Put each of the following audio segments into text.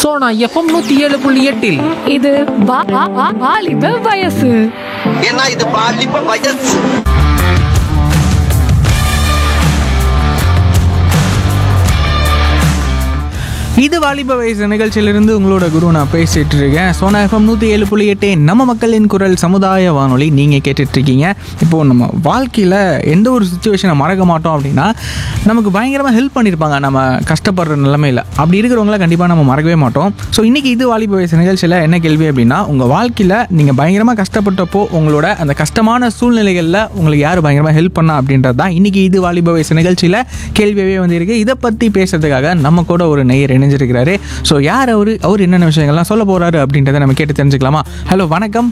Sona FM நூத்தி ஏழு புள்ளி எட்டில் இது வா- வா- வா- வாலிப வயசு ஏன்னா இது பாலிப்ப வயசு இது வாலிப வயசு நிகழ்ச்சியிலிருந்து உங்களோட குரு நான் பேசிட்டு இருக்கேன் சோனா எஃப்எம் நூற்றி ஏழு புள்ளி எட்டு நம்ம மக்களின் குரல் சமுதாய வானொலி நீங்கள் கேட்டுட்டு இருக்கீங்க இப்போது நம்ம வாழ்க்கையில் எந்த ஒரு சுச்சுவேஷனை மறக்க மாட்டோம் அப்படின்னா நமக்கு பயங்கரமாக ஹெல்ப் பண்ணியிருப்பாங்க நம்ம கஷ்டப்படுற நிலமையில் அப்படி இருக்கிறவங்கள கண்டிப்பாக நம்ம மறக்கவே மாட்டோம் ஸோ இன்றைக்கி இது வாலிப வயசு நிகழ்ச்சியில் என்ன கேள்வி அப்படின்னா உங்கள் வாழ்க்கையில் நீங்கள் பயங்கரமாக கஷ்டப்பட்டப்போ உங்களோட அந்த கஷ்டமான சூழ்நிலைகளில் உங்களுக்கு யார் பயங்கரமாக ஹெல்ப் பண்ணா அப்படின்றது தான் இன்றைக்கி இது வாலிப வயசு நிகழ்ச்சியில் கேள்வியாகவே வந்திருக்கு இதை பற்றி பேசுறதுக்காக நம்ம கூட ஒரு நெய்யர் இணைஞ்சிருக்கிறாரு ஸோ யார் அவர் அவர் என்னென்ன விஷயங்கள்லாம் சொல்ல போகிறாரு அப்படின்றத நம்ம கேட்டு தெரிஞ்சுக்கலாமா ஹலோ வணக்கம்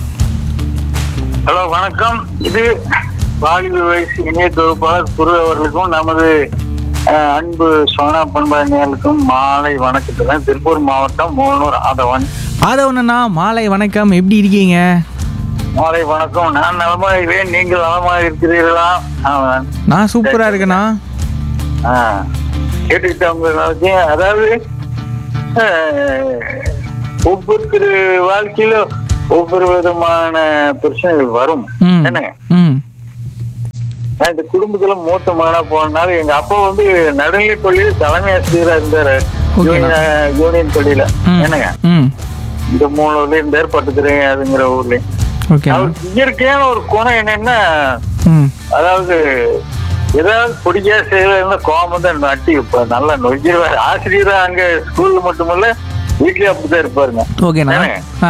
ஹலோ வணக்கம் இது வாலிப வயசு இணைய தொகுப்பாளர் குரு அவர்களுக்கும் நமது அஹ், அன்பு சோனா பண்பாளிகளுக்கும் மாலை வணக்கத்துடன் திருப்பூர் மாவட்டம் மூணூர் ஆதவன் ஆதவனண்ணா மாலை வணக்கம் எப்படி இருக்கீங்க மாலை வணக்கம் நான் நலமா இருக்கிறேன் நீங்கள் நலமா இருக்கிறீர்களா ஆமாம். நான் சூப்பராக இருக்கேண்ணா ஆ, கேட்டுக்கிட்டவங்களுக்கு அதாவது அஹ், ஒவ்வொருத்தர் வாழ்க்கையில ஒவ்வொரு விதமான பிரச்சனைகள் வரும் ம் என்னங்க ம் நான் இந்த குடும்பத்துல மூத்த மகனா போனனால எங்க அப்பா வந்து நடுநிலை பள்ளியில் தலைமை ஆசிரியரா இருந்தாரு Okay. யூனியன் யூனியன் பள்ளியில ம். என்னங்க ம் இந்த மூணு ஊர்ல இருந்தார் பட்டுத்துறை அதுங்கிற ஊர்ல ஓகே அவருக்கு இயற்கையான ஒரு குணம் என்னன்னா ம் அதாவது ஏதாவது பிடிக்காத செய்யல கோபம் தான் நட்டி இப்ப நல்லா நொய்ச்சிருவாரு ஆசிரியரா அங்க ஸ்கூல்ல மட்டுமல்ல வீட்லயே அப்படிதான் இருப்பாருங்க ஓகேண்ணா என்னங்க? ஆ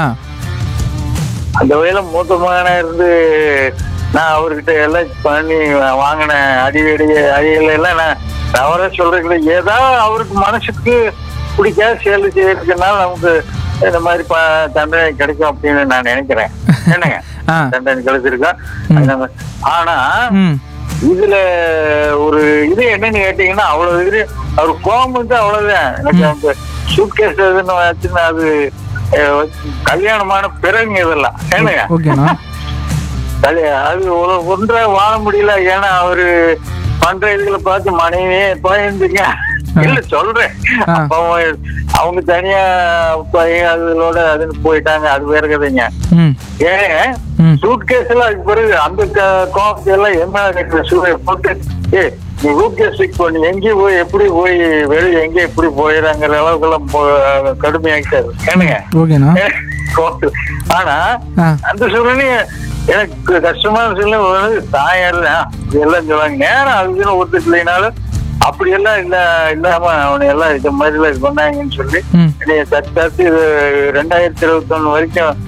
அந்த வகையில மூத்த மகனா இருந்து நான் அவர்கிட்ட எல்லாம் பண்ணி வாங்கின அடியடி அடிகள் எல்லாம் நான் தவற சொல்றதுல ஏதாவது அவருக்கு மனசுக்கு பிடிக்காத செயல் செய்யறதுனால நமக்கு இந்த மாதிரி ப- தண்டனை கிடைக்கும் அப்படின்னு நான் நினைக்கிறேன் என்னங்க ஆ தண்டனை கிடைச்சிருக்கோம் அது நம்ம- ஆனா ம் இதுல ஒரு இது என்னன்னு கேட்டீங்கன்னா அவ்வளவு இது அவர் கோபம் வந்து அவ்வளவுதான் எனக்கு அந்த சூட்கேஸ் எதுன்னு வச்சுன்னா அது அஹ், கல்யாணமான பிறகு இதெல்லாம் என்னங்க ஓகேண்ணா கல்யா- அது ஒரு- ஒன்றா வாழ முடியல ஏன்னா அவரு பண்ற இதுகளை பார்த்து மனைவியே பயந்துங்க இல்ல சொல்றேன் ஆ. அப்ப அவங்க- அவங்க தனியா பையன் அதுகளோட அதுன்னு போயிட்டாங்க அது வேற கதைங்க ம் ஏன் ம் சூட் கேஸ் எல்லாம் அதுக்கு பிறகு அந்த கோபத்தை எல்லாம் என்ன சூழ போட்டு ஏ நீ ரூட் கேஸ் செக் பண்ணி எங்கேயும் போய் எப்படி போய் வெளியே எங்கே எப்படி போயிடறாங்கிற அளவுக்கு எல்லாம் போ- கடுமையாக்கிட்டாரு என்னங்க ஓகேண்ணா கோபத்துல. ஆனா ஆ அந்த சூழ்நிலை எனக்கு கஷ்டமான சூழ்நிலை ஒரு தாயார் தான் இதெல்லாம் சொல்லுவாங்க நேரம் அதுக்குன்னு ஒத்துக்கலைனாலும் அப்படி எல்லாம் இல்ல இல்லாம அவனை எல்லாம் இந்த மாதிரி எல்லாம் இது பண்ணாங்கன்னு சொல்லி ம் என்னைய தற்காத்து இது ரெண்டாயிரத்தி இருபத்தி ஒண்ணு வரைக்கும்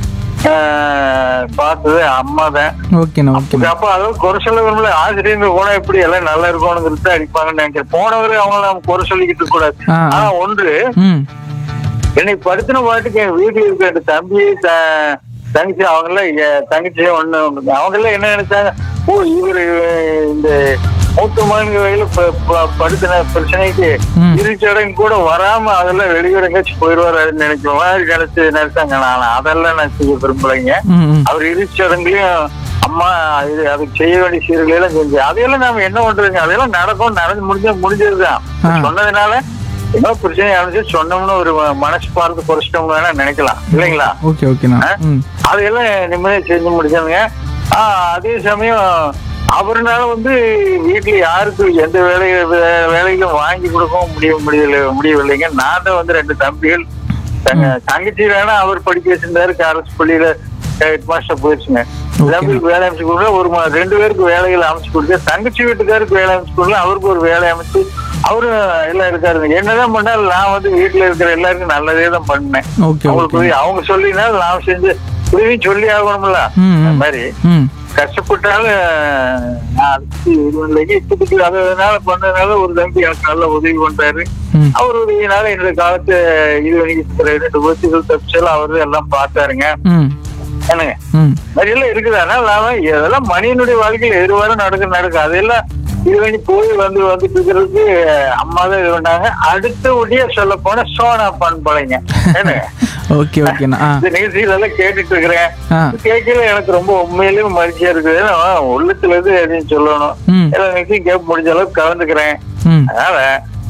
ஆஹ், பார்த்தது அம்மா தான் ஓகேண்ணா ஓகேண்ணா அப்ப அதாவது குறை சொல்ல விரும்பல ஆசிரியர் குணம் எப்படி எல்லாம் நல்லா இருக்கணுங்கிறது அடிப்பாங்கன்னு நினைக்கிறேன் போனவரை அவங்கள நம்ம குறை சொல்லிக்கிட்டு இருக்க கூடாது ஆ, ஆ. ஆனா ஒன்று ம் என்னை படுத்தின பாட்டுக்கு என் வீட்டுல இருக்க ரெண்டு தம்பி த- தங்கச்சி அவங்க எல்லாம் தங்கச்சி ஒண்ணு அவங்க எல்லாம் என்ன நினைச்சாங்க ஓ இவரு இந்த மூத்த மகனுக்கு வகையில ப- ப- படுத்தின பிரச்சனைக்கு ம். இருச்சடங்கு கூட வராம அதெல்லாம் வெளியூர் எங்கேயாச்சும் போயிடுவாரு நினைக்கிற மாதிரி நினைச்சு நினைச்சாங்க நான் அதெல்லாம் நான் செய்ய விரும்பலைங்க ம் ம் அவர் இருச்சடங்குலயும் அம்மா இது அதுக்கு செய்ய வேண்டிய சீர்களை எல்லாம் செஞ்சு அதையெல்லாம் நாம என்ன பண்றதுங்க அதெல்லாம் நடக்கும் நடந்து முடிஞ்ச முடிஞ்சதுதான் ஆ. சொன்னதுனால என்ன பிரச்சனை ஆரம்பிச்சு சொன்னோம்னு ஒரு மனசு பார்த்து குறைச்சிட்டோம்னு வேணா நினைக்கலாம் இல்லைங்களா ஓகே ஓகேண்ணா ம் அதையெல்லாம் நிம்மதியா செஞ்சு முடிச்சாங்க ஆஹ் அதே சமயம் அவருனால வந்து வீட்டுல யாருக்கு எந்த வேலைய வே- வேலைகளும் வாங்கி கொடுக்கவும் முடிய முடியல முடியவில்லைங்க நான் தான் வந்து ரெண்டு தம்பிகள் தங்க தங்கச்சி வேணா அவர் படிக்க வச்சிருந்தாரு அரசு பள்ளியில ஹெட் மாஸ்டர் போயிடுச்சுங்க Okay. தம்பிக்கு வேலை அமைச்சு கொடுக்க ஒரு ம- ரெண்டு பேருக்கு வேலைகள் அமைச்சு கொடுக்க தங்கச்சி வீட்டுக்காருக்கு வேலை அமைச்சு கொடுக்க அவருக்கு ஒரு வேலை அமைச்சு அவரும் எல்லாம் இருக்காருங்க என்னதான் பண்ணாலும் நான் வந்து வீட்டுல இருக்கிற எல்லாருக்கும் நல்லதே தான் பண்ணேன் ஓகே அவங்களுக்கு ஓகே உதவி அவங்க சொல்லினா நான் செஞ்சு உதவியும் சொல்லி ஆகணும்ல ம், ம். அந்த மாதிரி ம் கஷ்டப்பட்டாலும் நான் அதுக்கு இது இல்லைங்க இப்போதைக்கு அதனால பண்ணதுனால ஒரு தம்பி எனக்கு நல்ல உதவி பண்றாரு ம் அவர் உதவினால என்னுடைய காலத்து இது வரைக்கும் ரெண்டு விபத்துகள் தப்பிச்சாலும் அவரு எல்லாம் பார்த்தாருங்க ம் என்னங்க ம் மாதிரி எல்லாம் இருக்குது அதனால நாம இதெல்லாம் மனிதனுடைய வாழ்க்கையில் எதுவாரும் நடக்க நடக்கும் அதெல்லாம் இது பண்ணி போய் வந்து வந்துட்டு இருக்கிறதுக்கு அம்மா தான் இது பண்ணாங்க அடுத்தபடியா சொல்ல போன சோனா பண்பலைங்க என்ன ஓகே ஓகேண்ணா ஆ இந்த நிகழ்ச்சிகள் எல்லாம் கேட்டுட்டு இருக்கிறேன் ஆ கேட்கல எனக்கு ரொம்ப உண்மையிலேயே மகிழ்ச்சியா இருக்குது ஏன்னா, உள்ளத்துல இருந்து எதையும் சொல்லணும் ம் எல்லா நிகழ்ச்சியும் கேட்க முடிஞ்ச அளவுக்கு கலந்துக்கிறேன் ம் அதனால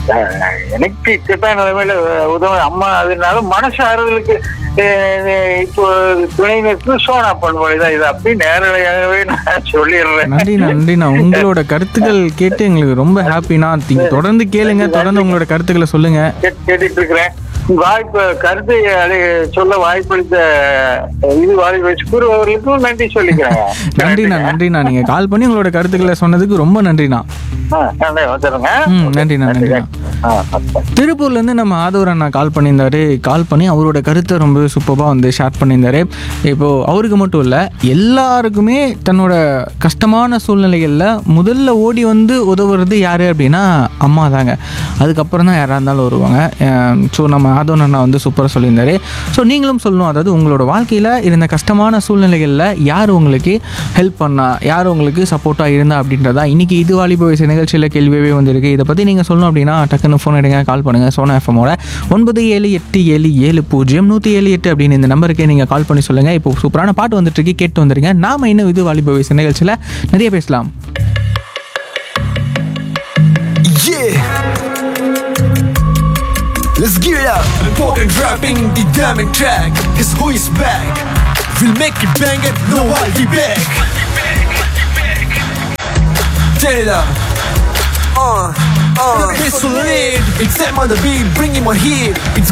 அஹ், எனக்கு இக்கட்டான நிலைமையில உதவ அம்மா அதனால மனசு ஆறுதலுக்கு அஹ், இப்போ துணை நிற்கும் சோனா பண்பொழி தான் இது அப்படி நேரடியாகவே நான் சொல்லிடுறேன் நன்றிண்ணா நன்றிண்ணா உங்களோட கருத்துக்கள் கேட்டு எங்களுக்கு ரொம்ப ஹாப்பிண்ணா நீங்க தொடர்ந்து கேளுங்க தொடர்ந்து உங்களோட கருத்துக்களை சொல்லுங்க கேட்- கேட்டுட்டு இருக்கிறேன் வாய்ப்பு கருத்தை அதை சொல்ல வாய்ப்பளித்த இது வாய்ப்பு குரு அவர்களுக்கும் நன்றி சொல்லிக்கிறேன் நன்றிண்ணா நன்றிண்ணா நீங்க கால் பண்ணி உங்களோட கருத்துக்களை சொன்னதுக்கு ரொம்ப நன்றிண்ணா ஆ, நன்றி வந்துடுங்க ம் நன்றிண்ணா நன்றிண்ணா ஆ, ஓகே. திருப்பூர்ல இருந்து நம்ம ஆதவர் அண்ணா கால் பண்ணியிருந்தாரு கால் பண்ணி அவரோட கருத்தை ரொம்ப சூப்பராக வந்து ஷேர் பண்ணியிருந்தாரு இப்போ அவருக்கு மட்டும் இல்லை எல்லாருக்குமே தன்னோட கஷ்டமான சூழ்நிலைகளில் முதல்ல ஓடி வந்து உதவுறது யார் அப்படின்னா அம்மா தாங்க அதுக்கப்புறம் தான் யாராக இருந்தாலும் வருவாங்க ஸோ நம்ம ஆதவன் அண்ணா வந்து சூப்பராக சொல்லியிருந்தாரு ஸோ நீங்களும் சொல்லணும் அதாவது உங்களோட வாழ்க்கையில் இருந்த கஷ்டமான சூழ்நிலைகளில் யார் உங்களுக்கு ஹெல்ப் பண்ணா யார் உங்களுக்கு சப்போர்ட்டாக இருந்தா அப்படின்றதா இன்னைக்கு இது வாலிப வயசு நிகழ்ச்சியில் கேள்வியவே வந்திருக்கு இதை பற்றி நீங்கள் சொல்லணும் அப்படின்னா டக்குன்னு ஃபோன் எடுங்க கால் பண்ணுங்கள் சோனா எஃப்எம்மோட ஒன்பது ஏழு எட்டு ஏழு ஏழு பூஜ்ஜியம் நூற்றி ஏழு எட்டு அப்படின்னு இந்த நம்பருக்கு நீங்கள் கால் பண்ணி சொல்லுங்கள் இப்போ சூப்பரான பாட்டு வந்துட்டு இருக்கு கேட்டு வந்துருங்க நாம இன்னும் இது வாலிப வயசு நிகழ்ச்சியில் நிறைய பேசலாம் Yeah. Let's get it up. Poker dropping the diamond track. Cause who is back? We'll make it bang it, no I'll be back. Turn it up. Uh, uh. It's so lit. It's time on the beat, bringing my heat. It's